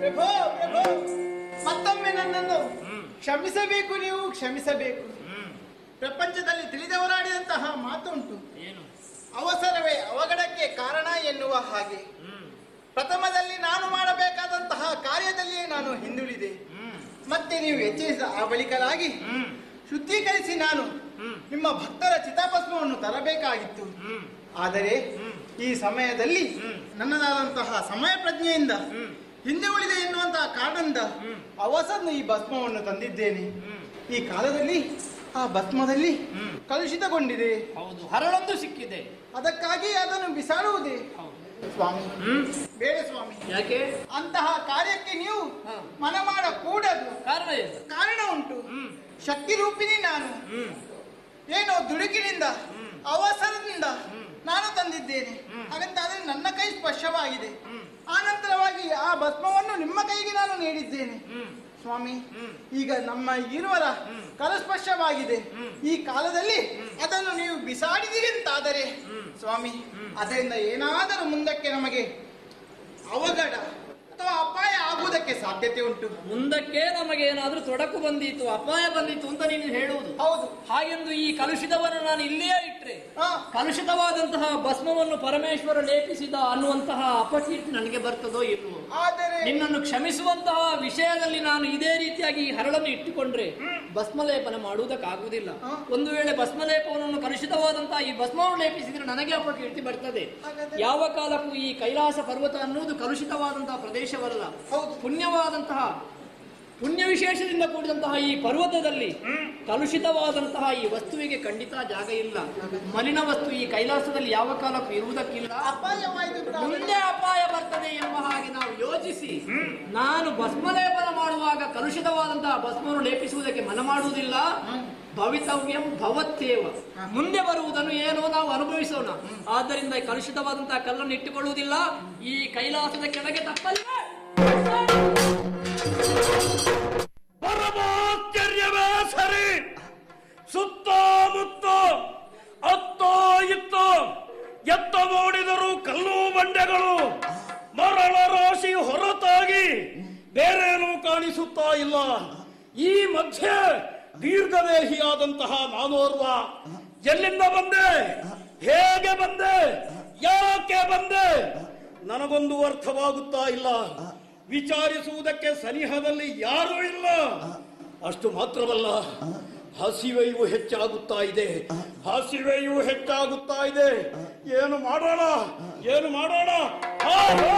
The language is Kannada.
ಪ್ರಭೋ ಪ್ರಭೋ ಮತ್ತೊಮ್ಮೆ ನನ್ನನ್ನು ಕ್ಷಮಿಸಬೇಕು ನೀವು ಕ್ಷಮಿಸಬೇಕು ಪ್ರಪಂಚದಲ್ಲಿ ತಿಳಿದವರಾಡಿದಂತಹ ಮಾತುಂಟು ಏನು ಅವಸರವೇ ಅವಘಡಕ್ಕೆ ಕಾರಣ ಎನ್ನುವ ಹಾಗೆ ಪ್ರಥಮದಲ್ಲಿ ನಾನು ಮಾಡಬೇಕಾದಂತಹ ಕಾರ್ಯದಲ್ಲಿಯೇ ನಾನು ಹಿಂದುಳಿದೆ ಮತ್ತೆ ನೀವು ಎಚ್ಚರಿಸಿದ ಆ ಬಳಿಕಲಾಗಿ ಶುದ್ಧೀಕರಿಸಿ ನಾನು ನಿಮ್ಮ ಭಕ್ತರ ಚಿತಾಭಸ್ಮವನ್ನು ತರಬೇಕಾಗಿತ್ತು ಆದರೆ ಈ ಸಮಯದಲ್ಲಿ ನನ್ನದಾದಂತಹ ಸಮಯ ಪ್ರಜ್ಞೆಯಿಂದ ಹಿಂದೆ ಉಳಿದೆ ಎನ್ನುವಂತಹ ಕಾರಣದಿಂದ ಅವಸನ್ನು ಈ ಭಸ್ಮವನ್ನು ತಂದಿದ್ದೇನೆ ಈ ಕಾಲದಲ್ಲಿ ಆ ಭಸ್ಮದಲ್ಲಿ ಕಲುಷಿತಗೊಂಡಿದೆ ಹೌದು ಹರಳೊಂದು ಸಿಕ್ಕಿದೆ ಅದಕ್ಕಾಗಿ ಅದನ್ನು ಬಿಸಾಡುವುದೇ ಹೌದು ಸ್ವಾಮಿ ಹ್ಮ್ ಬೇಡ ಸ್ವಾಮಿ ಯಾಕೆ ಅಂತಹ ಕಾರ್ಯಕ್ಕೆ ನೀವು ಹ. ಮನ ಮಾಡ ಕೂಡದು ಕಾರಣ ಏನು ಕಾರಣ ಉಂಟು ಹ್ಮ್ ಶಕ್ತಿ ರೂಪಿಣಿ ನಾನು ಹ್ಮ್ ಏನೋ ದುಡುಕಿನಿಂದ ಅವಸರದಿಂದ ನಾನು ತಂದಿದ್ದೇನೆ ಹಾಗಂತಾದ್ರೆ ನನ್ನ ಕೈ ಸ್ಪರ್ಶವಾಗಿದೆ ಆನಂತರವಾಗಿ ಆ ಭಸ್ಮವನ್ನು ನಿಮ್ಮ ಕೈಗೆ ನಾನು ನೀಡಿದ್ದೇನೆ ಹ್ಮ್ ಸ್ವಾಮಿ ಈಗ ನಮ್ಮ ಇರುವರ ಕಲಸ್ಪರ್ಶವಾಗಿದೆ ಈ ಕಾಲದಲ್ಲಿ ಅದನ್ನು ನೀವು ಬಿಸಾಡಿದಿರಿ ಅಂತಾದರೆ ಸ್ವಾಮಿ ಅದರಿಂದ ಏನಾದರೂ ಮುಂದಕ್ಕೆ ನಮಗೆ ಅವಘಡ ಅಥವಾ ಅಪಾಯ ಆಗುವುದಕ್ಕೆ ಸಾಧ್ಯತೆ ಉಂಟು ಮುಂದಕ್ಕೆ ನಮಗೇನಾದ್ರೂ ತೊಡಕು ಬಂದೀತು ಅಪಾಯ ಬಂದಿತ್ತು ಅಂತ ನೀನು ಹೇಳುವುದು ಹೌದು ಹಾಗೆಂದು ಈ ಕಲುಷಿತವನ್ನು ನಾನು ಇಲ್ಲಿಯೇ ಇಟ್ರೆ ಹಾ ಕಲುಷಿತವಾದಂತಹ ಭಸ್ಮವನ್ನು ಪರಮೇಶ್ವರ ಲೇಪಿಸಿದ ಅನ್ನುವಂತಹ ಅಪಕೀರ್ತಿ ನನಗೆ ಬರ್ತದೋ ಇಲ್ವೋ ಆದರೆ ನಿನ್ನನ್ನು ಕ್ಷಮಿಸುವಂತಹ ವಿಷಯದಲ್ಲಿ ನಾನು ಇದೇ ರೀತಿಯಾಗಿ ಈ ಹರಳನ್ನು ಇಟ್ಟುಕೊಂಡ್ರೆ ಭಸ್ಮಲೇಪನ ಮಾಡುವುದಕ್ಕಾಗುವುದಿಲ್ಲ ಹ. ಒಂದು ವೇಳೆ ಭಸ್ಮಲೇಪನವನ್ನು ಕಲುಷಿತವಾದಂತಹ ಈ ಭಸ್ಮವನ್ನು ಲೇಪಿಸಿದ್ರೆ ನನಗೆ ಅಪಕೀರ್ತಿ ಬರ್ತದೆ ಹಾಗಾದ್ರೆ- ಯಾವ ಕಾಲಕ್ಕೂ ಈ ಕೈಲಾಸ ಪರ್ವತ ಅನ್ನುವುದು ಕಲುಷಿತವಾದಂತಹ ಪ್ರದೇಶವಲ್ಲ ಹೌದು. ಪುಣ್ಯವಾದಂತಹ ಪುಣ್ಯ ವಿಶೇಷದಿಂದ ಕೂಡಿದಂತಹ ಈ ಪರ್ವತದಲ್ಲಿ ಕಲುಷಿತವಾದಂತಹ ಈ ವಸ್ತುವಿಗೆ ಖಂಡಿತ ಜಾಗ ಇಲ್ಲ ಮಲಿನ ವಸ್ತು ಈ ಕೈಲಾಸದಲ್ಲಿ ಯಾವ ಕಾಲಕ್ಕೂ ಇರುವುದಕ್ಕಿಲ್ಲ ಅಪಾಯವಾಯಿತು ಅಂತಾದ್ರೆ- ಮುಂದೆ ಅಪಾಯ ಬರ್ತದೆ ಎಂಬ ಹಾಗೆ ನಾವು ಯೋಚಿಸಿ ನಾನು ಭಸ್ಮಲೇಪನ ಮಾಡುವಾಗ ಕಲುಷಿತವಾದಂತಹ ಭಸ್ಮವನ್ನು ಲೇಪಿಸುವುದಕ್ಕೆ ಮನ ಮಾಡುವುದಿಲ್ಲ ಭವಿತವ್ಯಂ ಭವತ್ತೇವ ಮುಂದೆ ಬರುವುದನ್ನು ಏನೋ ನಾವು ಅನುಭವಿಸೋಣ ಆದ್ದರಿಂದ ಈ ಕಲುಷಿತವಾದಂತಹ ಕಲ್ಲನ್ನು ಇಟ್ಟುಕೊಳ್ಳುವುದಿಲ್ಲ ಈ ಕೈಲಾಸದ ಕೆಳಗೆ ತಪ್ಪಲ್ಲ ಪರಮಾಶ್ಚರ್ಯವೇ ಸರಿ ಸುತ್ತಮುತ್ತ ಅತ್ತೋ ಇತ್ತೋ ಎತ್ತ ನೋಡಿದರೂ ಕಲ್ಲು ಬಂಡೆಗಳು ಮರಳ ರಾಶಿ ಹೊರತಾಗಿ ಬೇರೇನೂ ಕಾಣಿಸುತ್ತಾ ಇಲ್ಲ ಈ ಮಧ್ಯೆ ದೀರ್ಘದೇಹಿಯಾದಂತಹ ನಾನೋರ್ವ ಎಲ್ಲಿಂದ ಬಂದೆ ಹೇಗೆ ಬಂದೆ ಯಾಕೆ ಬಂದೆ ನನಗೊಂದು ಅರ್ಥವಾಗುತ್ತಾ ಇಲ್ಲ ವಿಚಾರಿಸುವುದಕ್ಕೆ ಸನಿಹದಲ್ಲಿ ಯಾರೂ ಇಲ್ಲ ಅಷ್ಟು ಮಾತ್ರವಲ್ಲ ಹಸಿವೆಯೂ ಹೆಚ್ಚಾಗುತ್ತಾ ಇದೆ ಹಸಿವೆಯೂ ಹೆಚ್ಚಾಗುತ್ತಾ ಇದೆ ಏನು ಮಾಡೋಣ ಏನು ಮಾಡೋಣ ಆ,